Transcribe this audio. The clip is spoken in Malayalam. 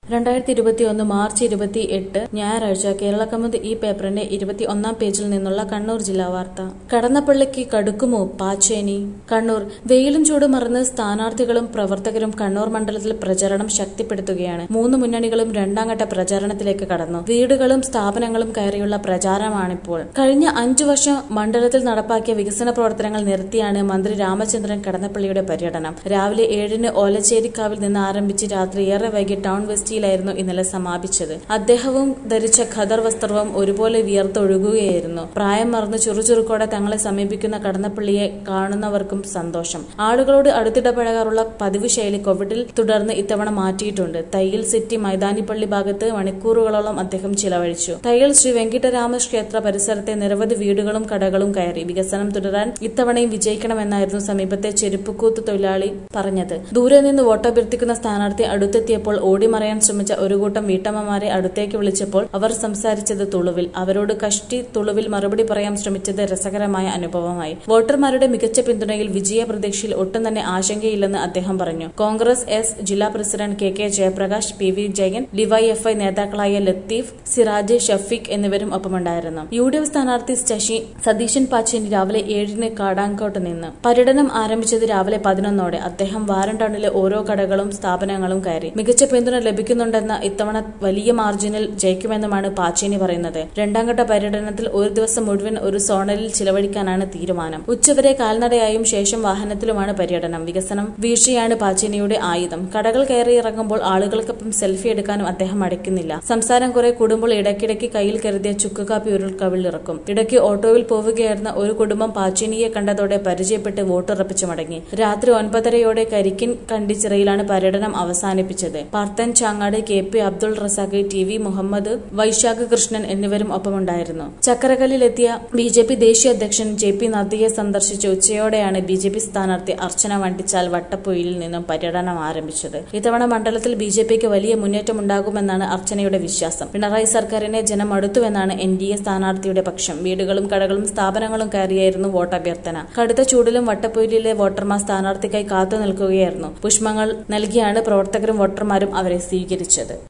രണ്ടായിരത്തി ഇരുപത്തിയൊന്ന് മാർച്ച് ഇരുപത്തി എട്ട് ഞായറാഴ്ച കേരള കൗമുദി ഈ പേപ്പറിന്റെ ഇരുപത്തി ഒന്നാം പേജിൽ നിന്നുള്ള കണ്ണൂർ ജില്ലാ വാർത്ത കടന്നപ്പള്ളിക്ക് കടുക്കുമോ പാച്ചേനി കണ്ണൂർ വെയിലും ചൂടും മറന്ന് സ്ഥാനാർത്ഥികളും പ്രവർത്തകരും കണ്ണൂർ മണ്ഡലത്തിൽ പ്രചരണം ശക്തിപ്പെടുത്തുകയാണ് മൂന്ന് മുന്നണികളും രണ്ടാംഘട്ട പ്രചാരണത്തിലേക്ക് കടന്നു വീടുകളും സ്ഥാപനങ്ങളും കയറിയുള്ള പ്രചാരണമാണിപ്പോൾ കഴിഞ്ഞ അഞ്ചു വർഷം മണ്ഡലത്തിൽ നടപ്പാക്കിയ വികസന പ്രവർത്തനങ്ങൾ നിർത്തിയാണ് മന്ത്രി രാമചന്ദ്രൻ കടന്നപ്പള്ളിയുടെ പര്യടനം രാവിലെ ഏഴിന് ഓലച്ചേരിക്കാവിൽ നിന്ന് ആരംഭിച്ച് രാത്രി ഏറെ വൈകി ടൗൺ വെസ്റ്റിയിലായിരുന്നു ഇന്നലെ സമാപിച്ചത് അദ്ദേഹവും ധരിച്ച ഖദർ വസ്ത്രവും ഒരുപോലെ വിയർത്തൊഴുകുകയായിരുന്നു പ്രായം മറന്ന് ചുറുചുറുക്കോടെ തങ്ങളെ സമീപിക്കുന്ന കടന്നപ്പള്ളിയെ കാണുന്നവർക്കും സന്തോഷം ആളുകളോട് അടുത്തിടപഴകാറുള്ള പതിവ് ശൈലി കോവിഡിൽ തുടർന്ന് ഇത്തവണ മാറ്റിയിട്ടുണ്ട് തയ്യൽ സിറ്റി മൈതാനിപ്പള്ളി ഭാഗത്ത് മണിക്കൂറുകളോളം അദ്ദേഹം ചിലവഴിച്ചു തയ്യൽ ശ്രീ വെങ്കിട്ടരാമ ക്ഷേത്ര പരിസരത്തെ നിരവധി വീടുകളും കടകളും കയറി വികസനം തുടരാൻ ഇത്തവണയും വിജയിക്കണമെന്നായിരുന്നു സമീപത്തെ ചെരുപ്പുകൂത്ത് തൊഴിലാളി പറഞ്ഞത് ദൂരെ നിന്ന് വോട്ടഭ്യർത്ഥിക്കുന്ന സ്ഥാനാർത്ഥി അടുത്തെത്തിയപ്പോൾ ഓടിമറയാൻ ശ്രമിച്ച ഒരു കൂട്ടം വീട്ടമ്മമാരെ അടുത്തേക്ക് വിളിച്ചപ്പോൾ അവർ സംസാരിച്ചത് തുളുവിൽ അവരോട് കഷ്ടി തുളുവിൽ മറുപടി പറയാൻ ശ്രമിച്ചത് രസകരമായ അനുഭവമായി വോട്ടർമാരുടെ മികച്ച പിന്തുണയിൽ വിജയ പ്രതീക്ഷയിൽ ഒട്ടും തന്നെ ആശങ്കയില്ലെന്ന് അദ്ദേഹം പറഞ്ഞു കോൺഗ്രസ് എസ് ജില്ലാ president K K Jayaprakash P V Jayan DYFI നേതാക്കളായ ലത്തീഫ് സിറാജ് ഷഫീഖ് എന്നിവരും ഒപ്പമുണ്ടായിരുന്നു യു ഡി എഫ് സ്ഥാനാർത്ഥി ശശി സതീശൻ പാച്ചേനി രാവിലെ ഏഴിന് കാടാങ്കോട്ട് നിന്ന് പര്യടനം ആരംഭിച്ചത് രാവിലെ പതിനൊന്നോടെ അദ്ദേഹം വാരണ്ടൗണിലെ ഓരോ കടകളും സ്ഥാപനങ്ങളും കയറി മികച്ച പിന്തുണ ലഭിക്കുന്നുണ്ടെന്ന ഇത്തവണ വലിയ മാർജിനിൽ ജയിക്കുമെന്നുമാണ് പാച്ചേനി പറയുന്നത് രണ്ടാംഘട്ട പര്യടനത്തിൽ ഒരു ദിവസം മുഴുവൻ ഒരു സോണലിൽ ചിലവഴിക്കാനാണ് തീരുമാനം ഉച്ചവരെ കാൽനടയായും ശേഷം വാഹനത്തിലുമാണ് പര്യടനം വികസനം വീഴ്ചയാണ് പാച്ചേനിയുടെ ആയുധം കടകൾ കയറി ഇറങ്ങുമ്പോൾ ആളുകൾക്കൊപ്പം സെൽഫി എടുക്കാനും അദ്ദേഹം അടയ്ക്കുന്നില്ല സംസാരം കുറെ കൂടുമ്പോൾ ഇടയ്ക്കിടയ്ക്ക് കയ്യിൽ കരുതിയ ചുക്കുകാപ്പി ഉരുൾക്കവിളിറക്കും ഇടയ്ക്ക് ഓട്ടോയിൽ പോവുകയായിരുന്ന ഒരു കുടുംബം പാച്ചേനിയെ കണ്ടതോടെ പരിചയപ്പെട്ട് വോട്ടുറപ്പിച്ചു മടങ്ങി രാത്രി ഒൻപതരയോടെ കരിക്കിൻ കണ്ടിച്ചിറയിലാണ് പര്യടനം അവസാനിപ്പിച്ചത് Parthan Changad K P Abdul Razak T V Muhammad Vaishakh Krishnan എന്നിവരും ഒപ്പമുണ്ടായിരുന്നു ചക്കരകല്ലിലെത്തിയ ബി ജെ പി ദേശീയ അധ്യക്ഷൻ ജെ പി നദ്ദയെ സന്ദർശിച്ച് ഉച്ചയോടെയാണ് ബി ജെ പി സ്ഥാനാർത്ഥി അർച്ചന വണ്ടിച്ചാൽ വട്ടപ്പൊയിലിൽ നിന്നും പര്യടനം ആരംഭിച്ചത് ഇത്തവണ മണ്ഡലത്തിൽ ബി ജെ പിക്ക് വലിയ മുന്നേറ്റമുണ്ടാകുമെന്നാണ് അർച്ചനയുടെ വിശ്വാസം പിണറായി സർക്കാരിനെ ജനം അടുത്തുവെന്നാണ് എൻ ഡി എ സ്ഥാനാർത്ഥിയുടെ പക്ഷം വീടുകളും കടകളും സ്ഥാപനങ്ങളും കയറിയായിരുന്നു വോട്ടഭ്യർത്ഥന കടുത്ത ചൂടിലും വട്ടപ്പൊയിലിലെ വോട്ടർമാർ സ്ഥാനാർത്ഥിക്കായി കാത്തു നിൽക്കുകയായിരുന്നു പുഷ്പങ്ങൾ നൽകിയാണ് പ്രവർത്തകരും വോട്ടർമാരും അവരെ സ്വീകരിച്ചത്